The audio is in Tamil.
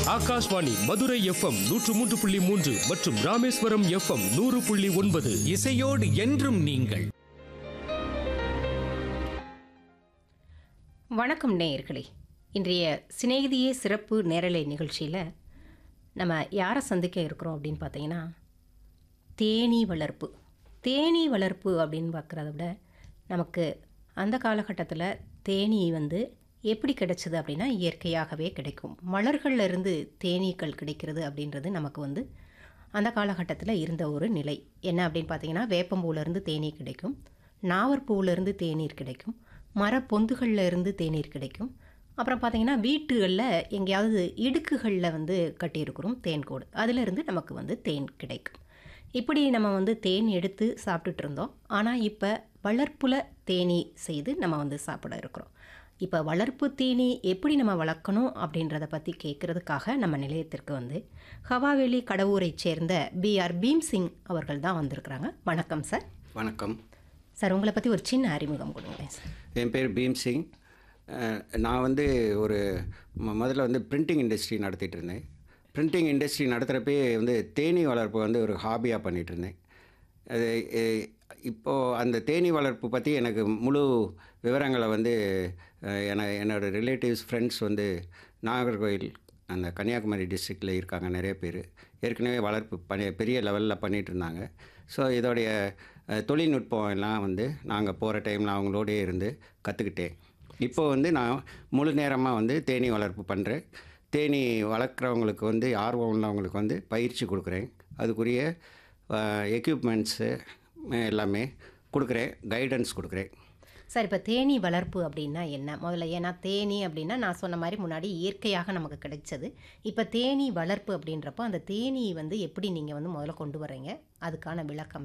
ஆகாஷ்வாணி மதுரை எஃப்எம் நூற்று மூன்று புள்ளி மூன்று மற்றும் ராமேஸ்வரம் எஃப்எம் நூறு புள்ளி ஒன்பது இசையோடு என்றும் நீங்கள் வணக்கம் நேயர்களே இன்றைய சிநேகிதியே சிறப்பு நேரலை நிகழ்ச்சியில் நம்ம யாரை சந்திக்க இருக்கிறோம் அப்படின்னு பார்த்தீங்கன்னா தேனீ வளர்ப்பு தேனீ வளர்ப்பு அப்படின்னு பார்க்குறத விட நமக்கு அந்த காலகட்டத்தில் தேனீ வந்து எப்படி கிடைச்சது அப்படின்னா இயற்கையாகவே கிடைக்கும் மலர்கள்ல இருந்து தேனீக்கள் கிடைக்கிறது அப்படின்றது நமக்கு வந்து அந்த காலகட்டத்தில் இருந்த ஒரு நிலை என்ன அப்படின்னு பார்த்தீங்கன்னா வேப்பம்பூலேருந்து தேனீர் கிடைக்கும் நாவற்பூவிலேருந்து தேநீர் கிடைக்கும் மரப்பொந்துகளில் இருந்து தேநீர் கிடைக்கும் அப்புறம் பார்த்தீங்கன்னா வீட்டுகளில் எங்கேயாவது இடுக்குகளில் வந்து கட்டியிருக்கிறோம் தேன்கூடு அதிலிருந்து நமக்கு வந்து தேன் கிடைக்கும் இப்படி நம்ம வந்து தேன் எடுத்து சாப்பிட்டுட்டு இருந்தோம் ஆனால் இப்போ வளர்ப்புல தேனீ செய்து நம்ம வந்து சாப்பிட இருக்கிறோம் இப்போ வளர்ப்பு தேனீ எப்படி நம்ம வளர்க்கணும் அப்படின்றத பற்றி கேட்குறதுக்காக நம்ம நிலையத்திற்கு வந்து ஹவாவேலி கடவுரைச் சேர்ந்த பிஆர் பீம் சிங் அவர்கள் தான் வந்திருக்கிறாங்க வணக்கம் சார் வணக்கம் சார் உங்களை பற்றி ஒரு சின்ன அறிமுகம் கொடுங்களேன் சார் என் பேர் பீம் சிங் அஹ், நான் வந்து ஒரு ம- முதல்ல வந்து பிரிண்டிங் இண்டஸ்ட்ரி நடத்திட்டு இருந்தேன் பிரிண்டிங் இண்டஸ்ட்ரி நடத்துகிறப்பே வந்து தேனீ வளர்ப்பு வந்து ஒரு ஹாபியாக பண்ணிகிட்டு இருந்தேன் அது எ- இப்போது அந்த தேனீ வளர்ப்பு பற்றி எனக்கு முழு விவரங்களை வந்து அஹ், என என்னோடய ரிலேட்டிவ்ஸ் ஃப்ரெண்ட்ஸ் வந்து நாகர்கோயில் அந்த கன்னியாகுமரி டிஸ்ட்ரிக்டில் இருக்காங்க நிறைய பேர் ஏற்கனவே வளர்ப்பு பணி பெரிய லெவலில் பண்ணிகிட்டு இருந்தாங்க ஸோ இதோடைய அஹ், தொழில்நுட்பம் எல்லாம் வந்து நாங்கள் போகிற டைமில் அவங்களோடயே இருந்து கற்றுக்கிட்டேன் இப்போ வந்து நான் முழு நேரமாக வந்து தேனீ வளர்ப்பு பண்ணுறேன் தேனீ வளர்க்குறவங்களுக்கு வந்து ஆர்வம் உள்ளவங்களுக்கு வந்து பயிற்சி கொடுக்குறேன் அதுக்குரிய எக்யூப்மெண்ட்ஸு எல்லாமே கொடுக்குறேன் கைடன்ஸ் கொடுக்குறேன் சார் இப்போ தேனீ வளர்ப்பு அப்படின்னா என்ன முதல்ல ஏன்னா தேனீ அப்படின்னா நான் சொன்ன மாதிரி முன்னாடி இயற்கையாக நமக்கு கிடைச்சது இப்போ தேனீ வளர்ப்பு அப்படின்றப்போ அந்த தேனீ வந்து எப்படி நீங்கள் வந்து முதல்ல கொண்டு வர்றீங்க அதுக்கான விளக்கம்